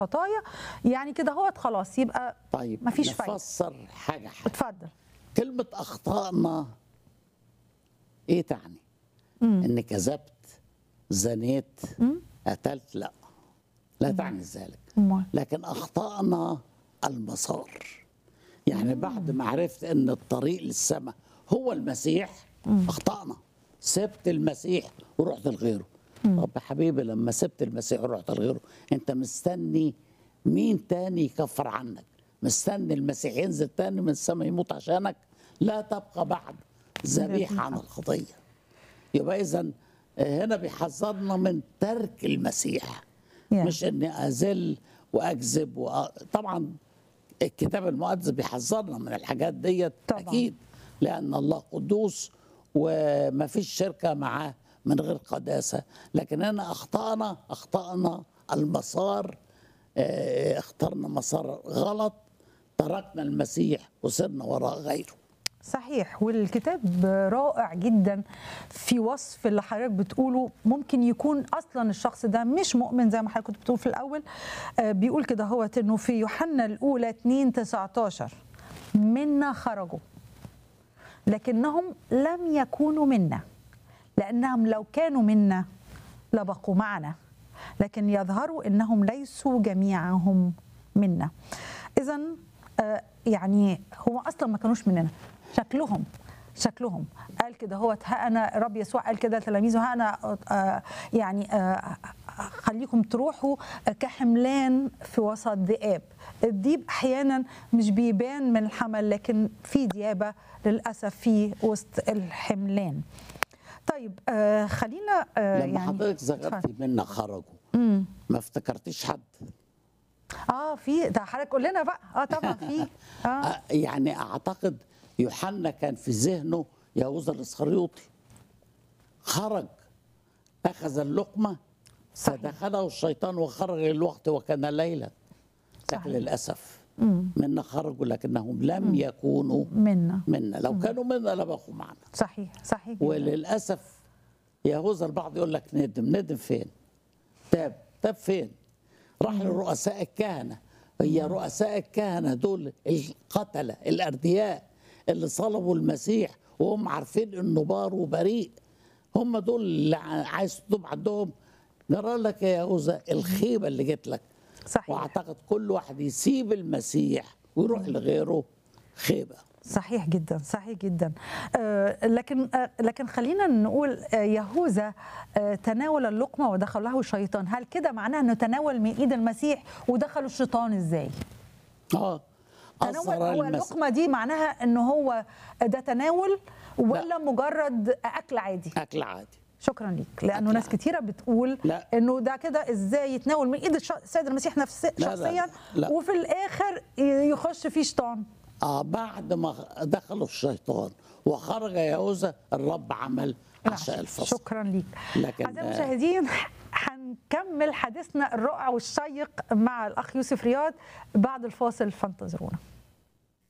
خطايا يعني كده هو خلاص يبقى طيب مفيش فايدة. نفسر حاجه حاجه اتفضل كلمه اخطانا ايه تعني ان كذبت زنيت قتلت لا لا تعني ذلك أمال. لكن اخطانا المسار يعني بعد ما عرفت ان الطريق للسماء هو المسيح اخطانا سبت المسيح ورحت لغيره طب يا حبيبي لما سبت المسيح ورحت لغيره انت مستني مين تاني يكفر عنك مستني المسيح ينزل تاني من السماء يموت عشانك لا تبقى بعد ذبيحه عن الخطيه يبقى اذا هنا بيحذرنا من ترك المسيح يعني. مش اني اذل واكذب و... طبعا الكتاب المقدس بيحذرنا من الحاجات ديت طبعاً. اكيد لان الله قدوس وما فيش شركه معاه من غير قداسه لكن هنا اخطانا اخطانا المسار آه، اخترنا مسار غلط تركنا المسيح وصرنا وراء غيره صحيح والكتاب رائع جدا في وصف اللي حضرتك بتقوله ممكن يكون اصلا الشخص ده مش مؤمن زي ما حضرتك كنت بتقول في الاول آه، بيقول كده هو انه في يوحنا الاولى 2 19 منا خرجوا لكنهم لم يكونوا منا لانهم لو كانوا منا لبقوا معنا لكن يظهروا انهم ليسوا جميعهم منا اذا يعني هو اصلا ما كانوش مننا شكلهم شكلهم قال كده هو ها انا رب يسوع قال كده لتلاميذه ها انا آه، يعني آه، خليكم تروحوا كحملان في وسط ذئاب الديب احيانا مش بيبان من الحمل لكن في ديابه للاسف في وسط الحملان طيب آه خلينا آه لما يعني حضرتك ذكرتي اتفضل. منا خرجوا ما افتكرتيش حد اه في ده حضرتك قول لنا بقى اه طبعا في اه آه، يعني اعتقد يوحنا كان في ذهنه يهوذا الاسخريوطي خرج اخذ اللقمه صحيح. فدخله الشيطان وخرج الوقت وكان ليلا لكن صحيح. للاسف منا خرجوا لكنهم لم يكونوا منا منا لو كانوا منا لبقوا معنا صحيح صحيح جداً. وللاسف يهوذا البعض يقول لك ندم ندم فين تاب تاب فين راح لرؤساء الكهنه هي رؤساء الكهنه دول القتله الاردياء اللي صلبوا المسيح وهم عارفين انه بار وبريء هم دول اللي ع- عايز تتوب عندهم جرى لك يا يهوذا الخيبه اللي جت لك صحيح واعتقد كل واحد يسيب المسيح ويروح لغيره خيبه صحيح جدا صحيح جدا آه لكن آه لكن خلينا نقول آه يهوذا آه تناول اللقمه ودخل له الشيطان هل كده معناه انه تناول من ايد المسيح ودخل الشيطان ازاي اه تناول أظهر هو المسيح اللقمه دي معناها انه هو ده تناول ولا مجرد اكل عادي اكل عادي شكرا ليك لانه أكل ناس عادي. كتيره بتقول لا. انه ده كده ازاي يتناول من ايد الش- السيد المسيح نفسه لا، لا، شخصيا لا. وفي الاخر ي- يخش فيه شيطان اه بعد ما دخلوا الشيطان وخرج يهوذا الرب عمل عشاء الفصل شكرا ليك لكن- اعزائي المشاهدين هنكمل حديثنا الرائع والشيق مع الاخ يوسف رياض بعد الفاصل فانتظرونا